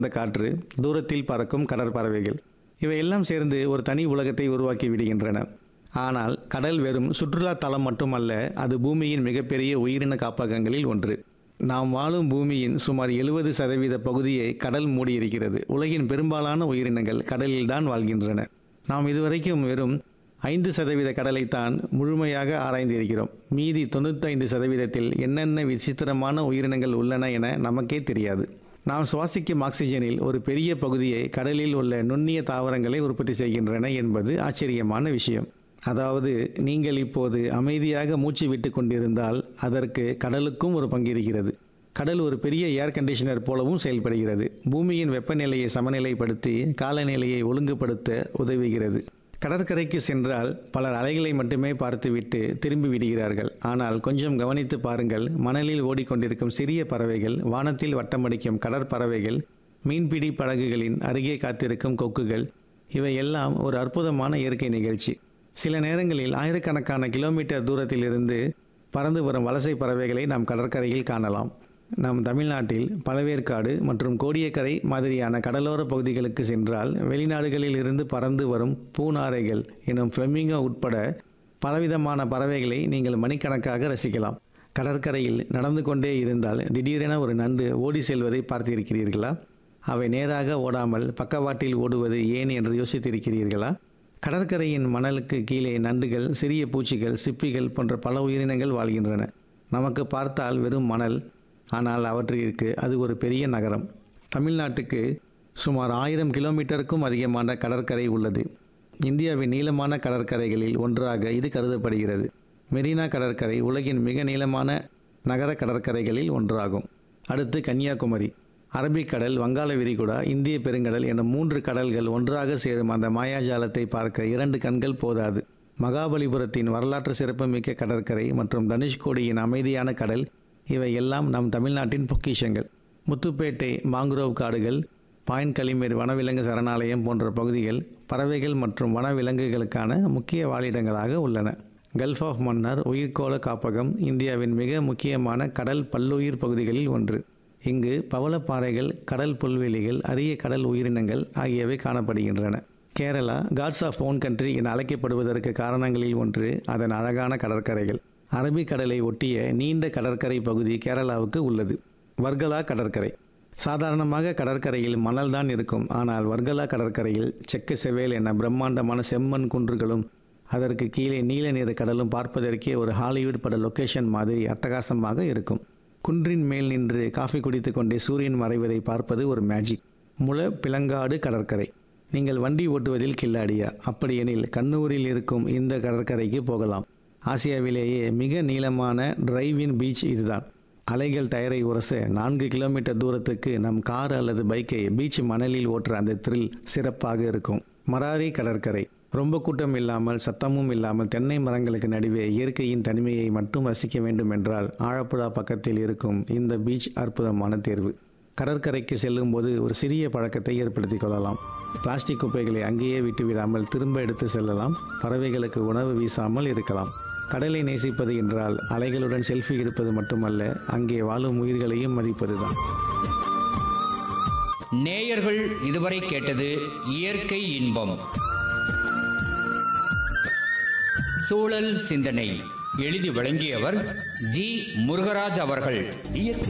இந்த காற்று தூரத்தில் பறக்கும் கடற்பறவைகள் இவையெல்லாம் சேர்ந்து ஒரு தனி உலகத்தை உருவாக்கி விடுகின்றன ஆனால் கடல் வெறும் சுற்றுலா தலம் மட்டுமல்ல அது பூமியின் மிகப்பெரிய உயிரின காப்பகங்களில் ஒன்று நாம் வாழும் பூமியின் சுமார் எழுபது சதவீத பகுதியை கடல் மூடியிருக்கிறது உலகின் பெரும்பாலான உயிரினங்கள் கடலில்தான் வாழ்கின்றன நாம் இதுவரைக்கும் வெறும் ஐந்து சதவீத கடலைத்தான் முழுமையாக ஆராய்ந்திருக்கிறோம் மீதி தொண்ணூத்தைந்து சதவீதத்தில் என்னென்ன விசித்திரமான உயிரினங்கள் உள்ளன என நமக்கே தெரியாது நாம் சுவாசிக்கும் ஆக்சிஜனில் ஒரு பெரிய பகுதியை கடலில் உள்ள நுண்ணிய தாவரங்களை உற்பத்தி செய்கின்றன என்பது ஆச்சரியமான விஷயம் அதாவது நீங்கள் இப்போது அமைதியாக மூச்சு விட்டு கொண்டிருந்தால் அதற்கு கடலுக்கும் ஒரு பங்கு இருக்கிறது கடல் ஒரு பெரிய ஏர் கண்டிஷனர் போலவும் செயல்படுகிறது பூமியின் வெப்பநிலையை சமநிலைப்படுத்தி காலநிலையை ஒழுங்குபடுத்த உதவுகிறது கடற்கரைக்கு சென்றால் பலர் அலைகளை மட்டுமே பார்த்துவிட்டு திரும்பி விடுகிறார்கள் ஆனால் கொஞ்சம் கவனித்து பாருங்கள் மணலில் ஓடிக்கொண்டிருக்கும் சிறிய பறவைகள் வானத்தில் வட்டமடிக்கும் கடற்பறவைகள் மீன்பிடி படகுகளின் அருகே காத்திருக்கும் கொக்குகள் இவை எல்லாம் ஒரு அற்புதமான இயற்கை நிகழ்ச்சி சில நேரங்களில் ஆயிரக்கணக்கான கிலோமீட்டர் தூரத்திலிருந்து பறந்து வரும் வலசை பறவைகளை நாம் கடற்கரையில் காணலாம் நம் தமிழ்நாட்டில் பழவேற்காடு மற்றும் கோடியக்கரை மாதிரியான கடலோர பகுதிகளுக்கு சென்றால் வெளிநாடுகளில் இருந்து பறந்து வரும் பூநாரைகள் எனும் ஃப்ளெமிங்கோ உட்பட பலவிதமான பறவைகளை நீங்கள் மணிக்கணக்காக ரசிக்கலாம் கடற்கரையில் நடந்து கொண்டே இருந்தால் திடீரென ஒரு நண்டு ஓடி செல்வதை பார்த்திருக்கிறீர்களா அவை நேராக ஓடாமல் பக்கவாட்டில் ஓடுவது ஏன் என்று யோசித்திருக்கிறீர்களா கடற்கரையின் மணலுக்கு கீழே நண்டுகள் சிறிய பூச்சிகள் சிப்பிகள் போன்ற பல உயிரினங்கள் வாழ்கின்றன நமக்கு பார்த்தால் வெறும் மணல் ஆனால் அவற்றிற்கு அது ஒரு பெரிய நகரம் தமிழ்நாட்டுக்கு சுமார் ஆயிரம் கிலோமீட்டருக்கும் அதிகமான கடற்கரை உள்ளது இந்தியாவின் நீளமான கடற்கரைகளில் ஒன்றாக இது கருதப்படுகிறது மெரினா கடற்கரை உலகின் மிக நீளமான நகர கடற்கரைகளில் ஒன்றாகும் அடுத்து கன்னியாகுமரி அரபிக்கடல் வங்காள விரிகுடா இந்திய பெருங்கடல் என மூன்று கடல்கள் ஒன்றாக சேரும் அந்த மாயாஜாலத்தை பார்க்க இரண்டு கண்கள் போதாது மகாபலிபுரத்தின் வரலாற்று சிறப்புமிக்க கடற்கரை மற்றும் தனுஷ்கோடியின் அமைதியான கடல் இவை எல்லாம் நம் தமிழ்நாட்டின் பொக்கிஷங்கள் முத்துப்பேட்டை மாங்குரோவ் காடுகள் பாயின் களிமீர் வனவிலங்கு சரணாலயம் போன்ற பகுதிகள் பறவைகள் மற்றும் வனவிலங்குகளுக்கான முக்கிய வாழிடங்களாக உள்ளன கல்ஃப் ஆஃப் மன்னார் உயிர்கோள காப்பகம் இந்தியாவின் மிக முக்கியமான கடல் பல்லுயிர் பகுதிகளில் ஒன்று இங்கு பவளப்பாறைகள் கடல் புல்வெளிகள் அரிய கடல் உயிரினங்கள் ஆகியவை காணப்படுகின்றன Kerala God's of own country என அழைக்கப்படுவதற்கு காரணங்களில் ஒன்று அதன் அழகான கடற்கரைகள் அரபிக்கடலை ஒட்டிய நீண்ட கடற்கரை பகுதி கேரளாவுக்கு உள்ளது வர்கலா கடற்கரை சாதாரணமாக கடற்கரையில் மணல் தான் இருக்கும் ஆனால் வர்கலா கடற்கரையில் செக்க செவேல் என பிரம்மாண்டமான செம்மண் குன்றுகளும் அதற்கு கீழே நீல நிற கடலும் பார்ப்பதற்கே ஒரு ஹாலிவுட் பட லொகேஷன் மாதிரி அட்டகாசமாக இருக்கும் குன்றின் மேல் நின்று காஃபி குடித்து கொண்டே சூரியன் மறைவதை பார்ப்பது ஒரு மேஜிக் முள பிளங்காடு கடற்கரை நீங்கள் வண்டி ஓட்டுவதில் கில்லாடியா அப்படியெனில் கண்ணூரில் இருக்கும் இந்த கடற்கரைக்கு போகலாம் ஆசியாவிலேயே மிக நீளமான டிரைவின் பீச் இதுதான் அலைகள் டயரை உரச நான்கு கிலோமீட்டர் தூரத்துக்கு நம் கார் அல்லது பைக்கை பீச் மணலில் ஓட்டுற அந்த த்ரில் சிறப்பாக இருக்கும் மராரி கடற்கரை ரொம்ப கூட்டம் இல்லாமல் சத்தமும் இல்லாமல் தென்னை மரங்களுக்கு நடுவே இயற்கையின் தனிமையை மட்டும் ரசிக்க வேண்டும் என்றால் ஆழப்புழா பக்கத்தில் இருக்கும் இந்த பீச் அற்புதமான தேர்வு கடற்கரைக்கு செல்லும்போது ஒரு சிறிய பழக்கத்தை ஏற்படுத்திக் கொள்ளலாம் பிளாஸ்டிக் குப்பைகளை அங்கேயே விட்டுவிடாமல் திரும்ப எடுத்து செல்லலாம் பறவைகளுக்கு உணவு வீசாமல் இருக்கலாம் கடலை நேசிப்பது என்றால் அலைகளுடன் செல்ஃபி எடுப்பது மட்டுமல்ல அங்கே வாழும் உயிர்களையும் மதிப்பதுதான் நேயர்கள் இதுவரை கேட்டது இயற்கை இன்பம் சூழல் சிந்தனை எழுதி வழங்கியவர் ஜி முருகராஜ் அவர்கள் இயற்கை